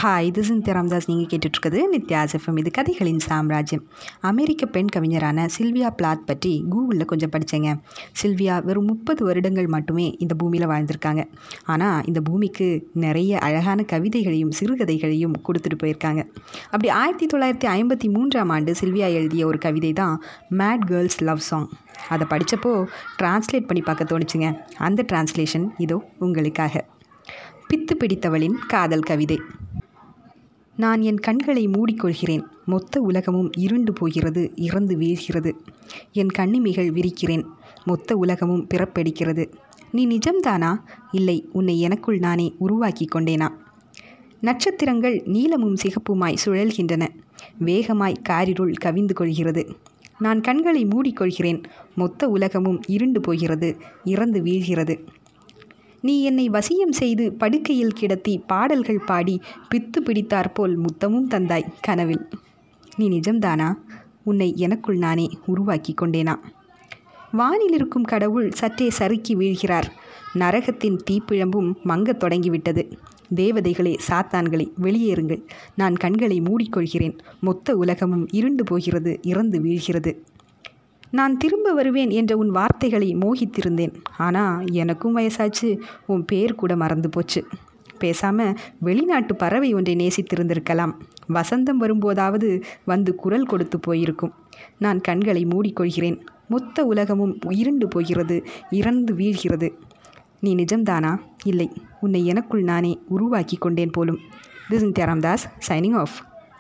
hi இது சிந்தியா ராம்தாஸ் நீங்கள் கேட்டுட்ருக்குது Nithya's FM இது கதைகளின் சாம்ராஜ்யம் அமெரிக்க பெண் கவிஞரான சில்வியா பிளாத் பற்றி கூகுளில் கொஞ்சம் படித்தேங்க சில்வியா வெறும் முப்பது வருடங்கள் மட்டுமே இந்த பூமியில் வாழ்ந்திருக்காங்க ஆனால் இந்த பூமிக்கு நிறைய அழகான கவிதைகளையும் சிறுகதைகளையும் கொடுத்துட்டு போயிருக்காங்க அப்படி ஆயிரத்தி தொள்ளாயிரத்தி ஐம்பத்தி மூன்றாம் ஆண்டு சில்வியா எழுதிய ஒரு கவிதை தான் மேட் கேர்ள்ஸ் லவ் சாங் அதை படித்தப்போ டிரான்ஸ்லேட் பண்ணி பார்க்க தோணுச்சுங்க அந்த டிரான்ஸ்லேஷன் இதோ உங்களுக்காக பித்து பிடித்தவளின் காதல் கவிதை நான் என் கண்களை மூடிக்கொள்கிறேன் மொத்த உலகமும் இருண்டு போகிறது இறந்து வீழ்கிறது என் கண்ணிமைகள் விரிக்கிறேன் மொத்த உலகமும் பிறப்பெடுக்கிறது நீ நிஜம்தானா இல்லை உன்னை எனக்குள் நானே உருவாக்கி கொண்டேனா நட்சத்திரங்கள் நீலமும் சிகப்புமாய் சுழல்கின்றன வேகமாய் காரிருள் கவிந்து கொள்கிறது நான் கண்களை மூடிக்கொள்கிறேன் மொத்த உலகமும் இருண்டு போகிறது இறந்து வீழ்கிறது நீ என்னை வசியம் செய்து படுக்கையில் கிடத்தி பாடல்கள் பாடி பித்து பிடித்தாற்போல் முத்தமும் தந்தாய் கனவில் நீ நிஜம்தானா உன்னை எனக்குள் நானே உருவாக்கி கொண்டேனா வானில் இருக்கும் கடவுள் சற்றே சறுக்கி வீழ்கிறார் நரகத்தின் தீப்பிழம்பும் மங்கத் தொடங்கிவிட்டது தேவதைகளே சாத்தான்களே வெளியேறுங்கள் நான் கண்களை மூடிக்கொள்கிறேன் மொத்த உலகமும் இருண்டு போகிறது இறந்து வீழ்கிறது நான் திரும்ப வருவேன் என்ற உன் வார்த்தைகளை மோகித்திருந்தேன் ஆனால் எனக்கும் வயசாச்சு உன் பேர் கூட மறந்து போச்சு பேசாமல் வெளிநாட்டு பறவை ஒன்றை நேசித்திருந்திருக்கலாம் வசந்தம் வரும்போதாவது வந்து குரல் கொடுத்து போயிருக்கும் நான் கண்களை மூடிக்கொள்கிறேன் மொத்த உலகமும் இருண்டு போகிறது இறந்து வீழ்கிறது நீ நிஜம்தானா இல்லை உன்னை எனக்குள் நானே உருவாக்கி கொண்டேன் போலும் this in Ramdas signing of